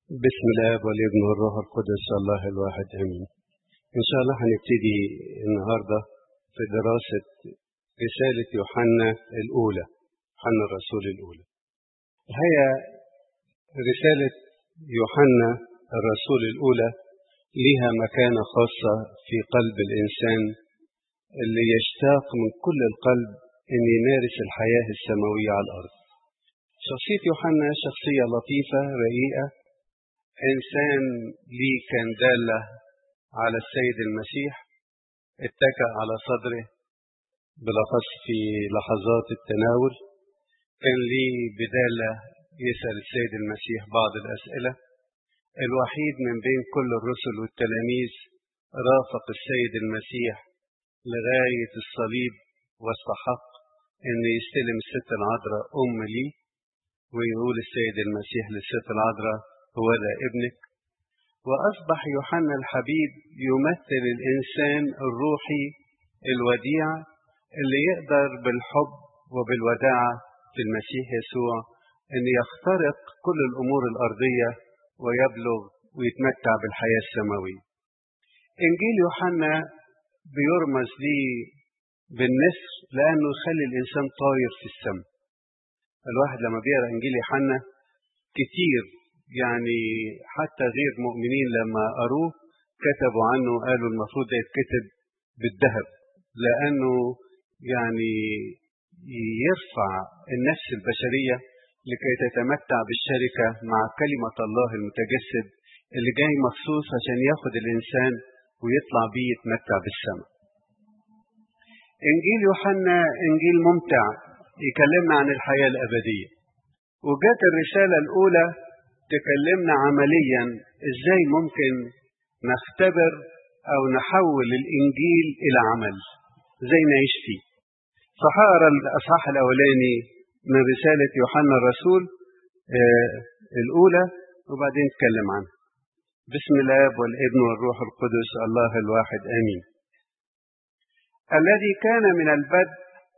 بسم الاب والابن والروح القدس الله الواحد امين. ان شاء الله هنبتدي النهارده في دراسه رساله يوحنا الاولى يوحنا الرسول الاولى. هي رساله يوحنا الرسول الاولى لها مكانه خاصه في قلب الانسان اللي يشتاق من كل القلب ان يمارس الحياه السماويه على الارض. شخصيه يوحنا شخصيه لطيفه رقيقه إنسان ليه كان دالة على السيد المسيح اتكأ على صدره بالأخص في لحظات التناول كان ليه بدالة يسأل السيد المسيح بعض الأسئلة الوحيد من بين كل الرسل والتلاميذ رافق السيد المسيح لغاية الصليب واستحق أن يستلم الست العذراء أم لي ويقول السيد المسيح للست العذراء هو ذا ابنك وأصبح يوحنا الحبيب يمثل الإنسان الروحي الوديع اللي يقدر بالحب وبالوداعة في المسيح يسوع أن يخترق كل الأمور الأرضية ويبلغ ويتمتع بالحياة السماوية إنجيل يوحنا بيرمز ليه بالنسر لأنه يخلي الإنسان طاير في السماء الواحد لما بيقرأ إنجيل يوحنا كتير يعني حتى غير مؤمنين لما قروه كتبوا عنه قالوا المفروض ده يتكتب بالذهب لأنه يعني يرفع النفس البشرية لكي تتمتع بالشركة مع كلمة الله المتجسد اللي جاي مخصوص عشان ياخد الإنسان ويطلع بيه يتمتع بالسماء إنجيل يوحنا إنجيل ممتع يكلمنا عن الحياة الأبدية وجات الرسالة الأولى تكلمنا عمليا ازاي ممكن نختبر او نحول الانجيل الى عمل ازاي نعيش فيه فهقرا الاصحاح الاولاني من رساله يوحنا الرسول آه الاولى وبعدين نتكلم عنها بسم الاب والابن والروح القدس الله الواحد امين الذي كان من البدء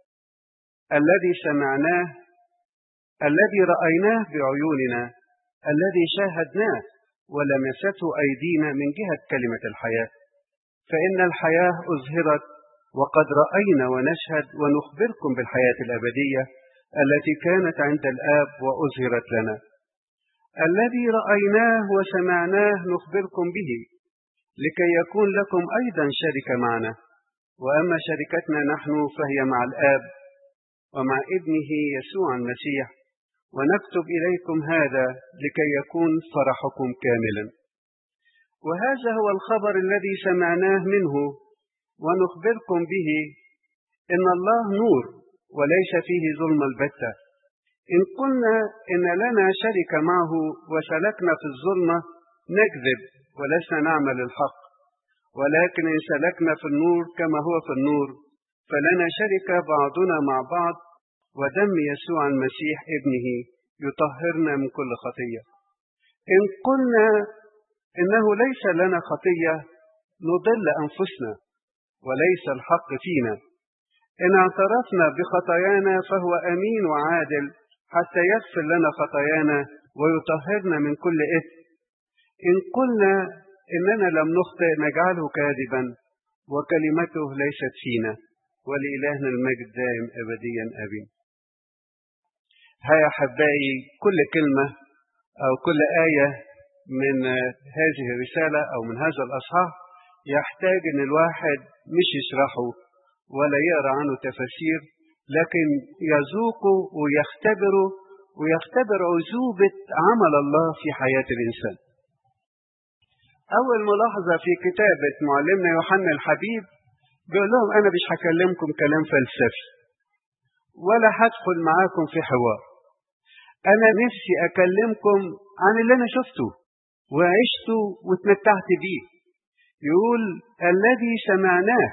الذي سمعناه الذي رايناه بعيوننا الذي شاهدناه ولمسته أيدينا من جهة كلمة الحياة فإن الحياة أظهرت وقد رأينا ونشهد ونخبركم بالحياة الأبدية التي كانت عند الآب وأظهرت لنا الذي رأيناه وسمعناه نخبركم به لكي يكون لكم أيضا شركة معنا وأما شركتنا نحن فهي مع الآب ومع ابنه يسوع المسيح ونكتب إليكم هذا لكي يكون فرحكم كاملا وهذا هو الخبر الذي سمعناه منه ونخبركم به إن الله نور وليس فيه ظلم البتة إن قلنا إن لنا شركة معه وسلكنا في الظلمة نكذب ولسنا نعمل الحق ولكن إن سلكنا في النور كما هو في النور فلنا شركة بعضنا مع بعض ودم يسوع المسيح ابنه يطهرنا من كل خطية إن قلنا إنه ليس لنا خطية نضل أنفسنا وليس الحق فينا إن اعترفنا بخطايانا فهو أمين وعادل حتى يغفر لنا خطايانا ويطهرنا من كل إثم إن قلنا إننا لم نخطئ نجعله كاذبا وكلمته ليست فينا ولإلهنا المجد دائم أبديا أبين هيا أحبائي كل كلمة أو كل آية من هذه الرسالة أو من هذا الأصحاح يحتاج أن الواحد مش يشرحه ولا يقرأ عنه تفاسير لكن يذوقه ويختبره ويختبر عزوبة عمل الله في حياة الإنسان أول ملاحظة في كتابة معلمنا يوحنا الحبيب بيقول لهم أنا مش هكلمكم كلام فلسفي ولا هدخل معاكم في حوار أنا نفسي أكلمكم عن اللي أنا شفته وعشته واتمتعت بيه يقول الذي سمعناه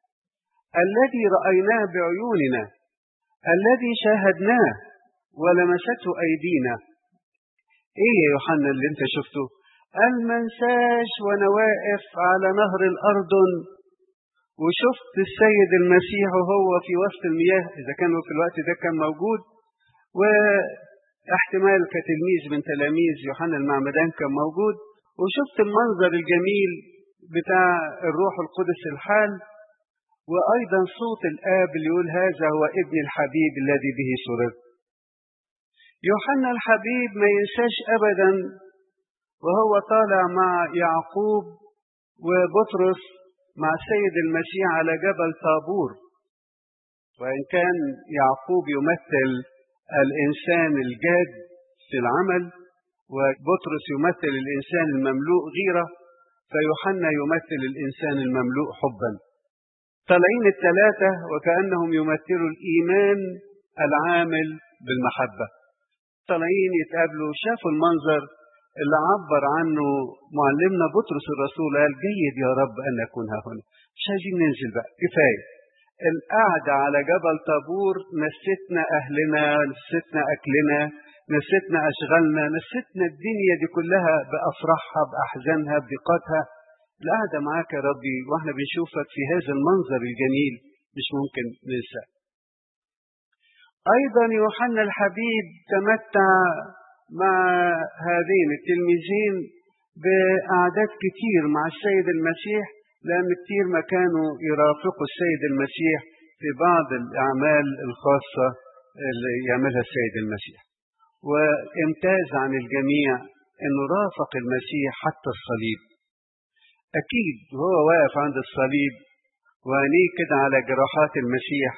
الذي رأيناه بعيوننا الذي شاهدناه ولمسته أيدينا إيه يا يوحنا اللي أنت شفته قال منساش وأنا واقف على نهر الأردن وشفت السيد المسيح وهو في وسط المياه إذا كان في الوقت ده كان موجود و احتمال كتلميذ من تلاميذ يوحنا المعمدان كان موجود وشفت المنظر الجميل بتاع الروح القدس الحال وأيضا صوت الآب اللي يقول هذا هو ابن الحبيب الذي به سررت يوحنا الحبيب ما ينساش أبدا وهو طالع مع يعقوب وبطرس مع السيد المسيح على جبل طابور وإن كان يعقوب يمثل الإنسان الجاد في العمل وبطرس يمثل الإنسان المملوء غيرة فيوحنا يمثل الإنسان المملوء حبا طالعين الثلاثة وكأنهم يمثلوا الإيمان العامل بالمحبة طالعين يتقابلوا شافوا المنظر اللي عبر عنه معلمنا بطرس الرسول قال جيد يا رب أن أكون ها هنا مش عايزين ننزل بقى كفاية القعدة على جبل طابور نستنا أهلنا نستنا أكلنا نستنا أشغالنا نستنا الدنيا دي كلها بأفراحها بأحزانها بضيقاتها القعدة معاك يا ربي واحنا بنشوفك في هذا المنظر الجميل مش ممكن ننسى أيضا يوحنا الحبيب تمتع مع هذين التلميذين بأعداد كتير مع السيد المسيح لأن كتير ما كانوا يرافقوا السيد المسيح في بعض الأعمال الخاصة اللي يعملها السيد المسيح وامتاز عن الجميع أنه رافق المسيح حتى الصليب أكيد وهو واقف عند الصليب وعينيه كده على جراحات المسيح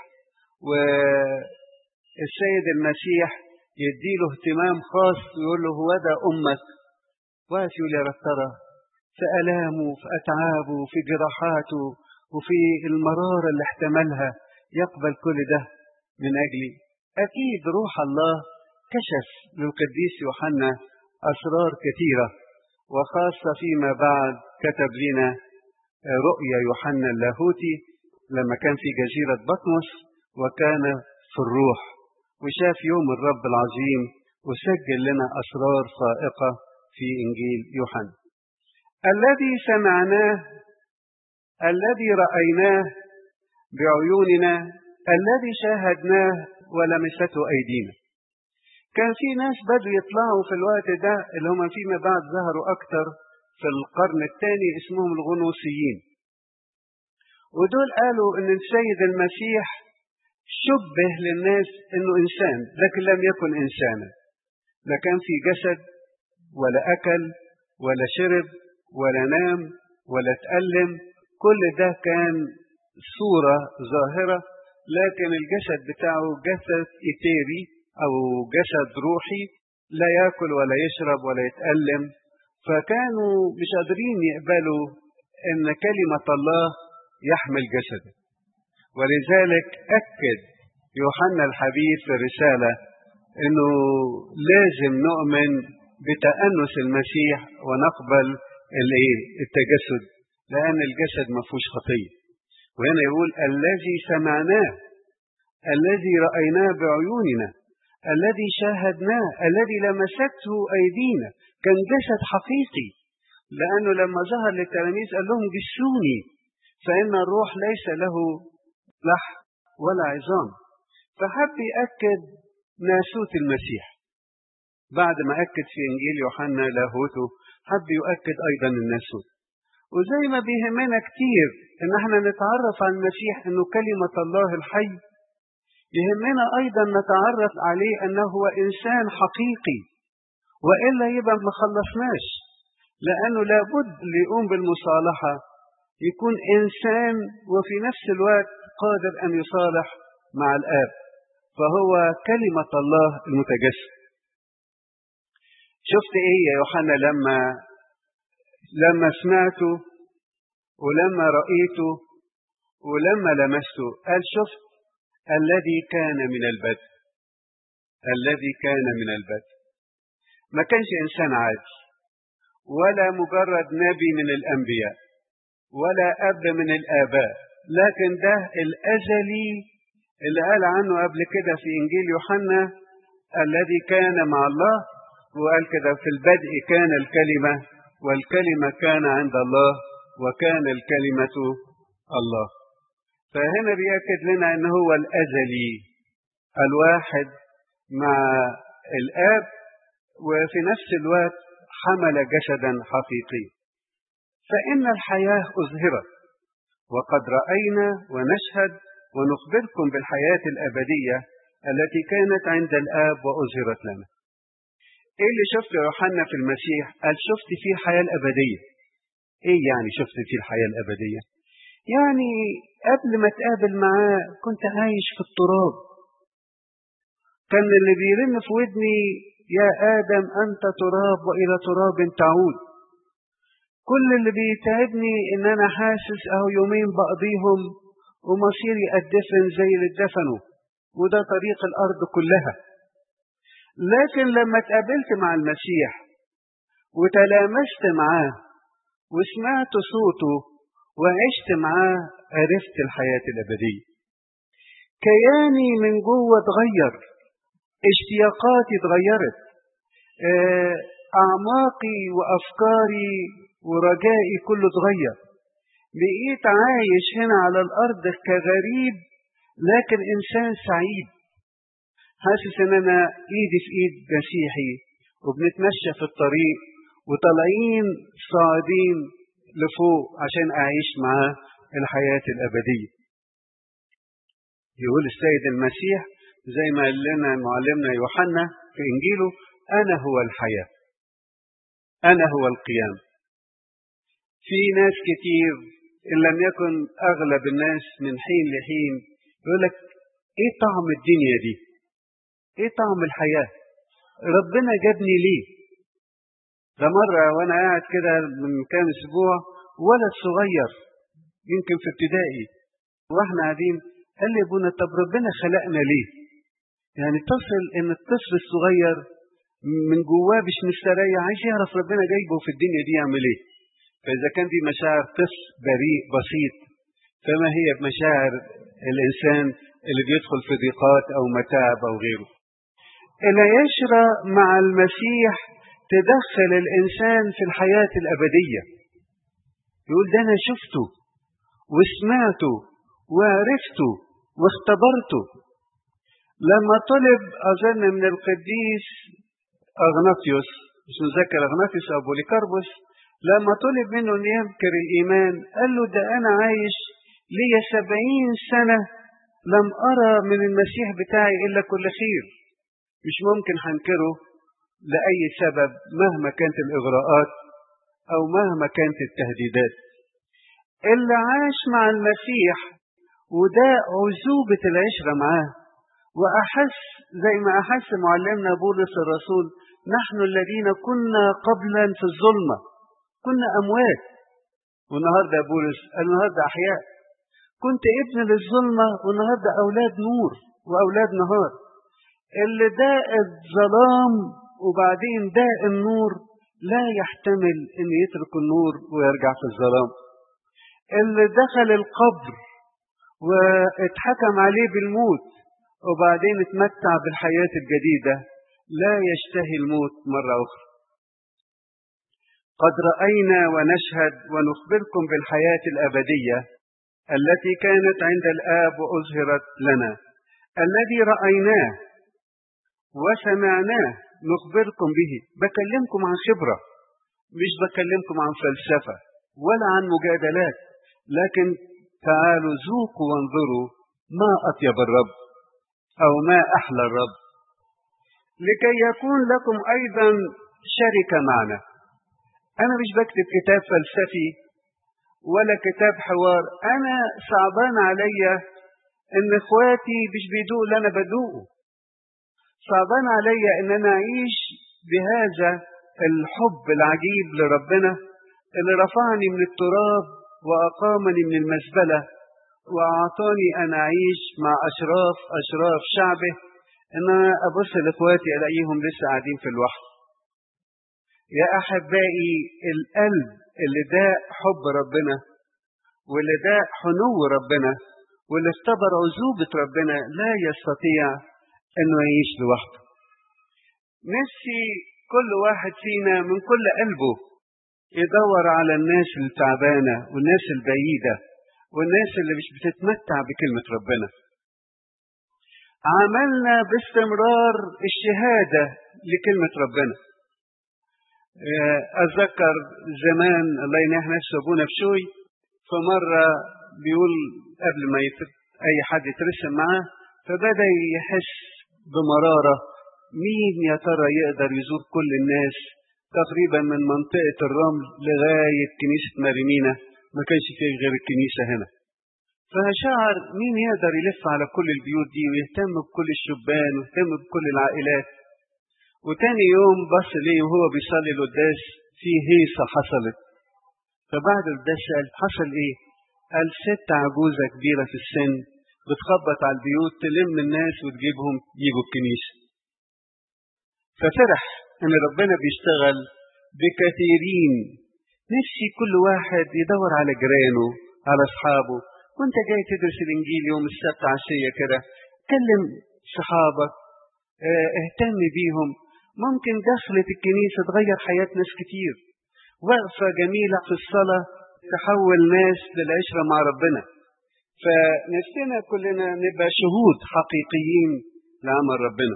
والسيد المسيح يديله اهتمام خاص ويقول له هو ده أمك واقف يقول يا ترى في ألامه في أتعابه في جراحاته وفي المرارة اللي احتملها يقبل كل ده من أجلي أكيد روح الله كشف للقديس يوحنا أسرار كثيرة وخاصة فيما بعد كتب لنا رؤيا يوحنا اللاهوتي لما كان في جزيرة بطمس وكان في الروح وشاف يوم الرب العظيم وسجل لنا أسرار فائقة في إنجيل يوحنا الذي سمعناه الذي رأيناه بعيوننا الذي شاهدناه ولمسته أيدينا كان في ناس بدوا يطلعوا في الوقت ده اللي هم فيما بعد ظهروا أكتر في القرن الثاني اسمهم الغنوصيين ودول قالوا ان السيد المسيح شبه للناس انه انسان لكن لم يكن انسانا لا كان في جسد ولا اكل ولا شرب ولا نام ولا تألم كل ده كان صورة ظاهرة لكن الجسد بتاعه جسد إيتيري أو جسد روحي لا يأكل ولا يشرب ولا يتألم فكانوا مش قادرين يقبلوا ان كلمة الله يحمل جسده ولذلك أكد يوحنا الحبيب في الرسالة انه لازم نؤمن بتأنس المسيح ونقبل التجسد لأن الجسد ما فيهوش خطية وهنا يقول الذي سمعناه الذي رأيناه بعيوننا الذي شاهدناه الذي لمسته أيدينا كان جسد حقيقي لأنه لما ظهر للتلاميذ قال لهم جسوني فإن الروح ليس له لحم ولا عظام فحب يأكد ناسوت المسيح بعد ما أكد في إنجيل يوحنا لاهوته حب يؤكد أيضا الناسوت وزي ما بيهمنا كتير إن احنا نتعرف على المسيح إنه كلمة الله الحي يهمنا أيضا نتعرف عليه أنه هو إنسان حقيقي وإلا يبقى ما خلصناش لأنه لابد اللي يقوم بالمصالحة يكون إنسان وفي نفس الوقت قادر أن يصالح مع الآب فهو كلمة الله المتجسد شفت إيه يا يوحنا لما لما سمعته ولما رأيته ولما لمسته قال شفت الذي كان من البدء الذي كان من البدء ما كانش إنسان عادي ولا مجرد نبي من الأنبياء ولا أب من الآباء لكن ده الأزلي اللي قال عنه قبل كده في إنجيل يوحنا الذي كان مع الله وقال كده في البدء كان الكلمة والكلمة كان عند الله وكان الكلمة الله فهنا بيأكد لنا أن هو الأزلي الواحد مع الآب وفي نفس الوقت حمل جسدا حقيقي فإن الحياة أظهرت وقد رأينا ونشهد ونخبركم بالحياة الأبدية التي كانت عند الآب وأظهرت لنا إيه اللي شفت يوحنا في المسيح قال شفت فيه الحياة الأبدية إيه يعني شفت فيه الحياة الأبدية يعني قبل ما تقابل معاه كنت عايش في التراب كان اللي بيرن في ودني يا آدم أنت تراب وإلى تراب تعود كل اللي بيتعبني إن أنا حاسس أهو يومين بقضيهم ومصيري أدفن زي اللي اتدفنوا وده طريق الأرض كلها لكن لما اتقابلت مع المسيح وتلامست معاه وسمعت صوته وعشت معاه عرفت الحياة الأبدية كياني من جوه اتغير اشتياقاتي اتغيرت أعماقي وأفكاري ورجائي كله اتغير بقيت عايش هنا على الأرض كغريب لكن إنسان سعيد حاسس إن أنا إيدي في إيد مسيحي وبنتمشى في الطريق وطالعين صاعدين لفوق عشان أعيش معاه الحياة الأبدية يقول السيد المسيح زي ما قال لنا معلمنا يوحنا في إنجيله أنا هو الحياة أنا هو القيام في ناس كتير إن لم يكن أغلب الناس من حين لحين يقول لك إيه طعم الدنيا دي إيه طعم الحياة ربنا جابني ليه ده مرة وأنا قاعد كده من كام أسبوع ولد صغير يمكن في ابتدائي واحنا قاعدين قال لي ابونا طب ربنا خلقنا ليه؟ يعني تصل ان الطفل الصغير من جواه مش مستريح عايز يعرف ربنا جايبه في الدنيا دي يعمل ايه؟ فاذا كان دي مشاعر طفل بريء بسيط فما هي مشاعر الانسان اللي بيدخل في ضيقات او متاعب او غيره. العشره مع المسيح تدخل الانسان في الحياه الابديه. يقول ده انا شفته وسمعته وعرفته واختبرته لما طلب أظن من القديس أغناطيوس مش مذكر أغناطيوس أو بوليكاربوس لما طلب منه أن ينكر الإيمان قال له ده أنا عايش لي سبعين سنة لم أرى من المسيح بتاعي إلا كل خير مش ممكن هنكره لأي سبب مهما كانت الإغراءات أو مهما كانت التهديدات اللي عاش مع المسيح وده عزوبة العشرة معاه وأحس زي ما أحس معلمنا بولس الرسول نحن الذين كنا قبلا في الظلمة كنا أموات والنهاردة يا بولس النهاردة أحياء كنت ابن للظلمة والنهاردة أولاد نور وأولاد نهار اللي داء الظلام وبعدين داء النور لا يحتمل أن يترك النور ويرجع في الظلام اللي دخل القبر واتحكم عليه بالموت وبعدين اتمتع بالحياة الجديدة لا يشتهي الموت مرة أخرى قد رأينا ونشهد ونخبركم بالحياة الأبدية التي كانت عند الآب وأظهرت لنا الذي رأيناه وسمعناه نخبركم به بكلمكم عن خبرة مش بكلمكم عن فلسفة ولا عن مجادلات لكن تعالوا ذوقوا وانظروا ما أطيب الرب أو ما أحلى الرب لكي يكون لكم أيضا شركة معنا أنا مش بكتب كتاب فلسفي ولا كتاب حوار أنا صعبان عليا إن إخواتي مش بيدوقوا اللي أنا بدوقه صعبان عليا إن أنا أعيش بهذا الحب العجيب لربنا اللي رفعني من التراب وأقامني من المزبلة وأعطاني أن أعيش مع أشراف أشراف شعبه إن أنا أبص لإخواتي ألاقيهم لسه قاعدين في الوحد يا أحبائي القلب اللي داء حب ربنا واللي داء حنو ربنا واللي اختبر عزوبة ربنا لا يستطيع أنه يعيش لوحده نفسي كل واحد فينا من كل قلبه يدور على الناس التعبانة والناس البعيدة والناس اللي مش بتتمتع بكلمة ربنا عملنا باستمرار الشهادة لكلمة ربنا أتذكر زمان الله ينح نفسه أبونا بشوي فمرة بيقول قبل ما يتر... أي حد يترسم معاه فبدأ يحس بمرارة مين يا ترى يقدر يزور كل الناس تقريبا من منطقة الرمل لغاية كنيسة مارينينا ما كانش فيه غير الكنيسة هنا فشعر مين يقدر يلف على كل البيوت دي ويهتم بكل الشبان ويهتم بكل العائلات وتاني يوم بص ليه وهو بيصلي القداس في هيصة حصلت فبعد القداس سأل حصل ايه؟ قال ست عجوزة كبيرة في السن بتخبط على البيوت تلم الناس وتجيبهم يجوا الكنيسة ففرح ان ربنا بيشتغل بكثيرين نفسي كل واحد يدور على جيرانه على اصحابه وانت جاي تدرس الانجيل يوم السبت عشيه كده كلم صحابك اه اهتم بيهم ممكن دخلة الكنيسة تغير حياة ناس كتير وقفة جميلة في الصلاة تحول ناس للعشرة مع ربنا فنفسنا كلنا نبقى شهود حقيقيين لعمل ربنا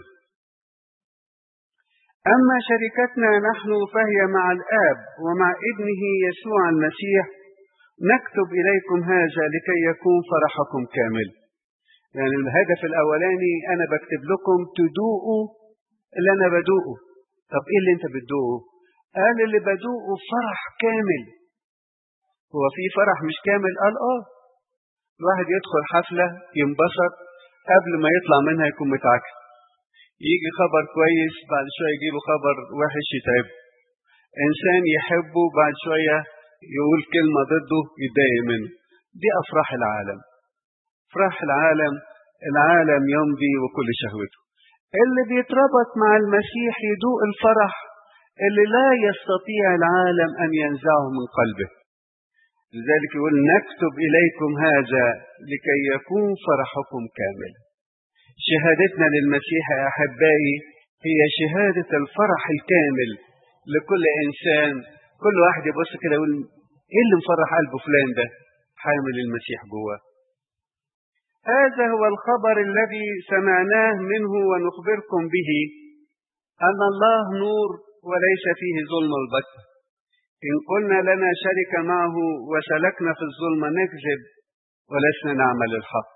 أما شركتنا نحن فهي مع الآب ومع ابنه يسوع المسيح نكتب إليكم هذا لكي يكون فرحكم كامل يعني الهدف الأولاني أنا بكتب لكم تدوقوا اللي أنا بدوقه طب إيه اللي أنت بتدوقه قال اللي بدوقه فرح كامل هو في فرح مش كامل قال آه الواحد يدخل حفلة ينبسط قبل ما يطلع منها يكون متعكس يجي خبر كويس بعد شوية يجيله خبر وحش يتعب إنسان يحبه بعد شوية يقول كلمة ضده يتضايق منه دي أفراح العالم أفراح العالم العالم يمضي وكل شهوته اللي بيتربط مع المسيح يدوق الفرح اللي لا يستطيع العالم أن ينزعه من قلبه لذلك يقول نكتب إليكم هذا لكي يكون فرحكم كامل شهادتنا للمسيح يا أحبائي هي شهادة الفرح الكامل لكل إنسان كل واحد يبص كده يقول إيه اللي مفرح قلبه فلان ده حامل المسيح جواه هذا هو الخبر الذي سمعناه منه ونخبركم به أن الله نور وليس فيه ظلم البتة إن قلنا لنا شركة معه وسلكنا في الظلمة نكذب ولسنا نعمل الحق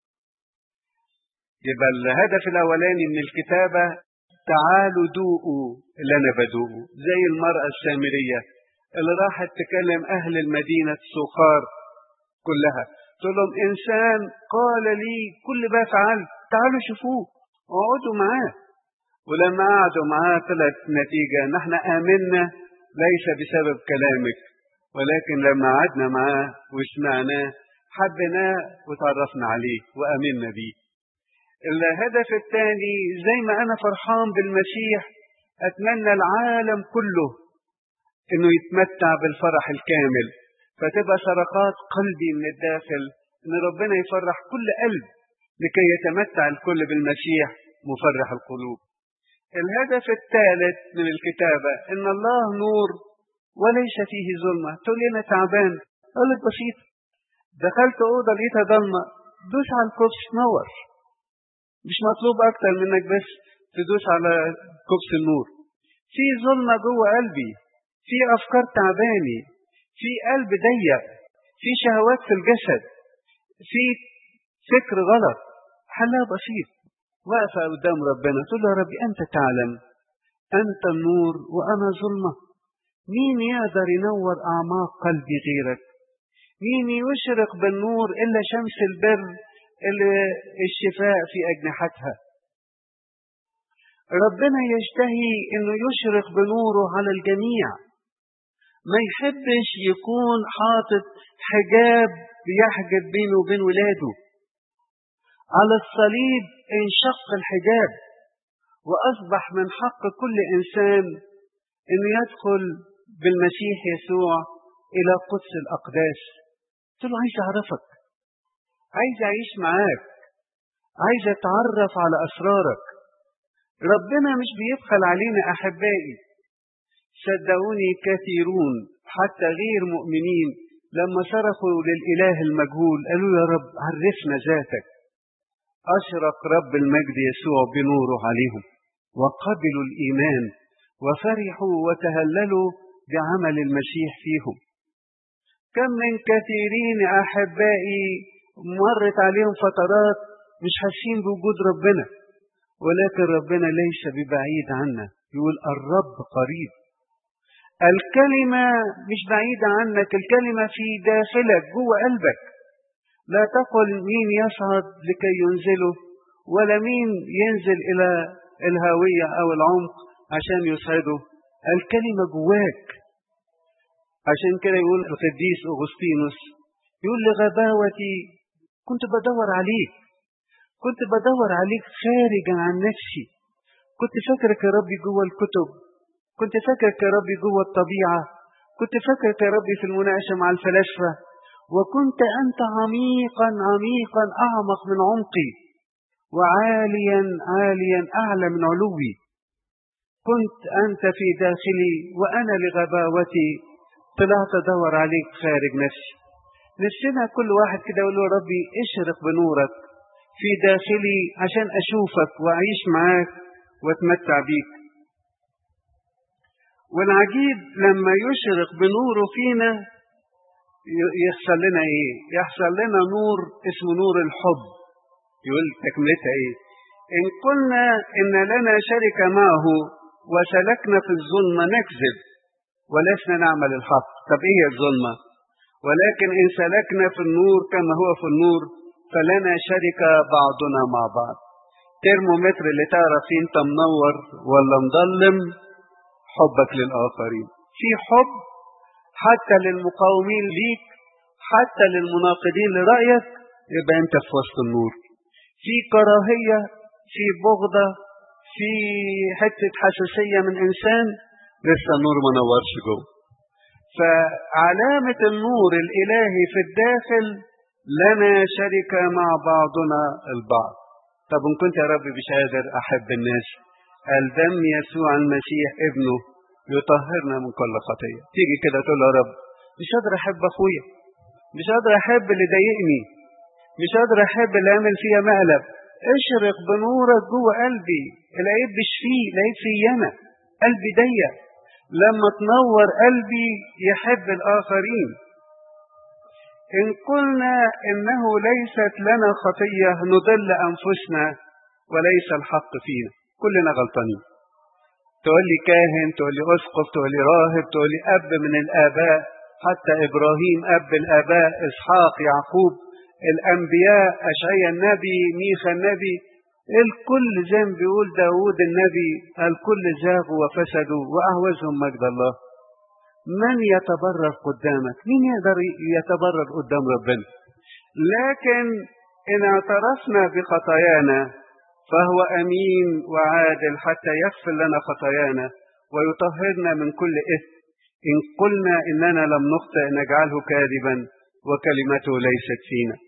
يبقى الهدف الأولاني من الكتابة تعالوا دوقوا اللي أنا بدوقه زي المرأة السامرية اللي راحت تكلم أهل المدينة سوخار كلها تقول لهم إنسان قال لي كل ما فعلت تعالوا شوفوه اقعدوا معاه ولما قعدوا معاه طلعت نتيجة نحن آمنا ليس بسبب كلامك ولكن لما قعدنا معاه وسمعناه حبيناه وتعرفنا عليه وآمنا بيه الهدف الثاني زي ما أنا فرحان بالمسيح أتمنى العالم كله إنه يتمتع بالفرح الكامل فتبقى صرخات قلبي من الداخل إن ربنا يفرح كل قلب لكي يتمتع الكل بالمسيح مفرح القلوب الهدف الثالث من الكتابة إن الله نور وليس فيه ظلمة تقول لي أنا تعبان أقول لك بسيط دخلت أوضة لقيتها ضلمة دوس على الكوبس نور مش مطلوب أكتر منك بس تدوس على كوبس النور في ظلمة جوه قلبي في أفكار تعباني في قلب ضيق في شهوات في الجسد في فكر غلط حلها بسيط واقفة قدام ربنا تقول له يا ربي أنت تعلم أنت النور وأنا ظلمة مين يقدر ينور أعماق قلبي غيرك مين يشرق بالنور إلا شمس البر اللي الشفاء في أجنحتها ربنا يشتهي أنه يشرق بنوره على الجميع ما يحبش يكون حاطط حجاب بيحجب بينه وبين ولاده على الصليب انشق الحجاب وأصبح من حق كل إنسان أنه يدخل بالمسيح يسوع إلى قدس الأقداس قلت له عايز أعرفك عايز أعيش معاك عايز أتعرف على أسرارك ربنا مش بيبخل علينا أحبائي صدقوني كثيرون حتى غير مؤمنين لما صرخوا للإله المجهول قالوا يا رب عرفنا ذاتك أشرق رب المجد يسوع بنوره عليهم وقبلوا الإيمان وفرحوا وتهللوا بعمل المسيح فيهم كم من كثيرين أحبائي مرت عليهم فترات مش حاسين بوجود ربنا ولكن ربنا ليس ببعيد عنا يقول الرب قريب الكلمة مش بعيدة عنك الكلمة في داخلك جوه قلبك لا تقل مين يصعد لكي ينزله ولا مين ينزل إلى الهاوية أو العمق عشان يصعده الكلمة جواك عشان كده يقول القديس أغسطينوس يقول لغباوتي كنت بدور عليك كنت بدور عليك خارجا عن نفسي كنت فاكرك يا ربي جوه الكتب كنت فاكرك يا ربي جوه الطبيعة كنت فاكرك يا ربي في المناقشة مع الفلاسفة وكنت أنت عميقا عميقا أعمق من عمقي وعاليا عاليا أعلى من علوي كنت أنت في داخلي وأنا لغباوتي طلعت أدور عليك خارج نفسي نفسنا كل واحد كده يقول له ربي اشرق بنورك في داخلي عشان أشوفك وأعيش معاك وأتمتع بيك والعجيب لما يشرق بنوره فينا يحصل لنا ايه يحصل لنا نور اسمه نور الحب يقول تكملتها ايه ان قلنا ان لنا شركة معه وسلكنا في الظلمة نكذب ولسنا نعمل الحق طب ايه الظلمة ولكن ان سلكنا في النور كما هو في النور فلنا شركة بعضنا مع بعض ترمومتر اللي تعرف فيه انت منور ولا مظلم حبك للآخرين في حب حتى للمقاومين ليك حتى للمناقضين لرأيك يبقى انت في وسط النور في كراهية في بغضة في حتة حساسية من إنسان لسه النور ما نورش جوه فعلامة النور الإلهي في الداخل لنا شركة مع بعضنا البعض طب إن كنت يا رب مش قادر أحب الناس قال دم يسوع المسيح ابنه يطهرنا من كل خطية تيجي كده تقول يا رب مش قادر أحب أخويا مش قادر أحب اللي ضايقني مش قادر أحب اللي عمل فيا مقلب اشرق بنورك جوه قلبي العيب مش فيه العيب فيا أنا قلبي ضيق لما تنور قلبي يحب الآخرين إن قلنا إنه ليست لنا خطية نضل أنفسنا وليس الحق فينا كلنا غلطانين تقول لي كاهن تقول لي أسقف تقول لي راهب تقول لي أب من الآباء حتى إبراهيم أب الآباء إسحاق يعقوب الأنبياء أشعيا النبي ميخا النبي الكل زي ما بيقول داود النبي الكل زاغوا وفسدوا وأهوزهم مجد الله من يتبرر قدامك مين يقدر يتبرر قدام ربنا لكن إن اعترفنا بخطايانا فهو أمين وعادل حتى يغفر لنا خطايانا ويطهرنا من كل إثم إن قلنا إننا لم نخطئ نجعله كاذبا وكلمته ليست فينا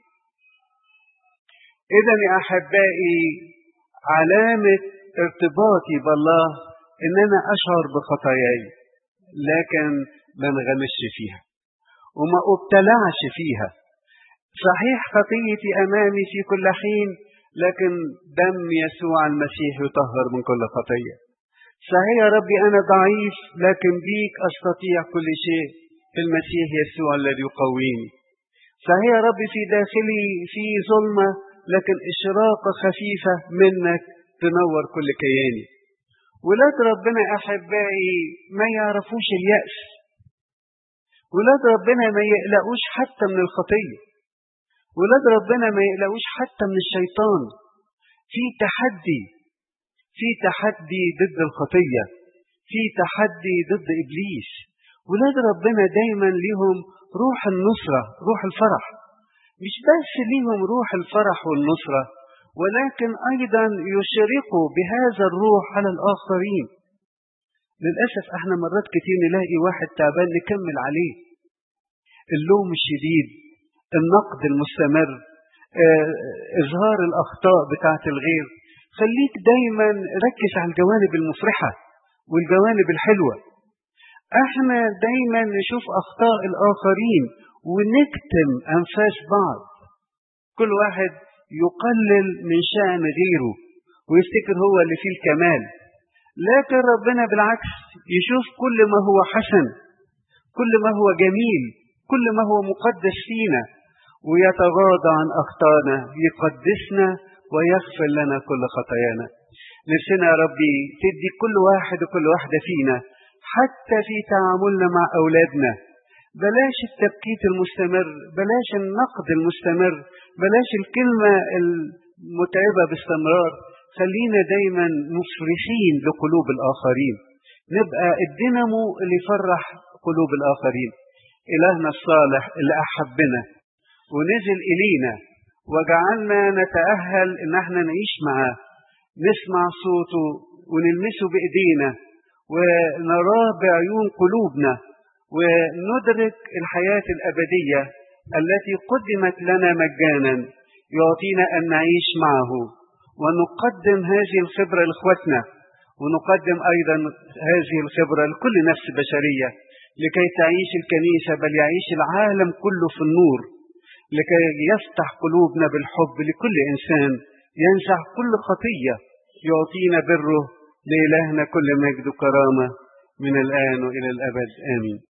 إذا يا أحبائي علامة ارتباطي بالله إن أنا أشعر بخطاياي لكن ما انغمش فيها وما ابتلعش فيها صحيح خطيتي أمامي في كل حين لكن دم يسوع المسيح يطهر من كل خطية صحيح يا ربي أنا ضعيف لكن بيك أستطيع كل شيء في المسيح يسوع الذي يقويني صحيح يا ربي في داخلي في ظلمة لكن إشراقة خفيفة منك تنور كل كياني ولاد ربنا أحبائي ما يعرفوش اليأس ولاد ربنا ما يقلقوش حتى من الخطية ولاد ربنا ما يقلقوش حتى من الشيطان في تحدي في تحدي ضد الخطية في تحدي ضد إبليس ولاد ربنا دايما ليهم روح النصرة روح الفرح مش بس ليهم روح الفرح والنصرة ولكن أيضا يشرقوا بهذا الروح على الآخرين للأسف احنا مرات كتير نلاقي واحد تعبان نكمل عليه اللوم الشديد النقد المستمر اه إظهار الأخطاء بتاعة الغير خليك دايما ركز على الجوانب المفرحة والجوانب الحلوة احنا دايما نشوف أخطاء الآخرين ونكتم أنفاس بعض كل واحد يقلل من شأن غيره ويفتكر هو اللي فيه الكمال لكن ربنا بالعكس يشوف كل ما هو حسن كل ما هو جميل كل ما هو مقدس فينا ويتغاضى عن أخطائنا يقدسنا ويغفر لنا كل خطايانا نفسنا يا ربي تدي كل واحد وكل واحدة فينا حتى في تعاملنا مع أولادنا بلاش التبكيت المستمر بلاش النقد المستمر بلاش الكلمة المتعبة باستمرار خلينا دايما مفرحين لقلوب الآخرين نبقى الدينامو اللي يفرح قلوب الآخرين إلهنا الصالح اللي أحبنا ونزل إلينا وجعلنا نتأهل إن احنا نعيش معاه نسمع صوته ونلمسه بإيدينا ونراه بعيون قلوبنا وندرك الحياة الأبدية التي قدمت لنا مجانا يعطينا أن نعيش معه ونقدم هذه الخبرة لإخوتنا ونقدم أيضا هذه الخبرة لكل نفس بشرية لكي تعيش الكنيسة بل يعيش العالم كله في النور لكي يفتح قلوبنا بالحب لكل إنسان ينزع كل خطية يعطينا بره لإلهنا كل مجد وكرامة من الآن وإلى الأبد آمين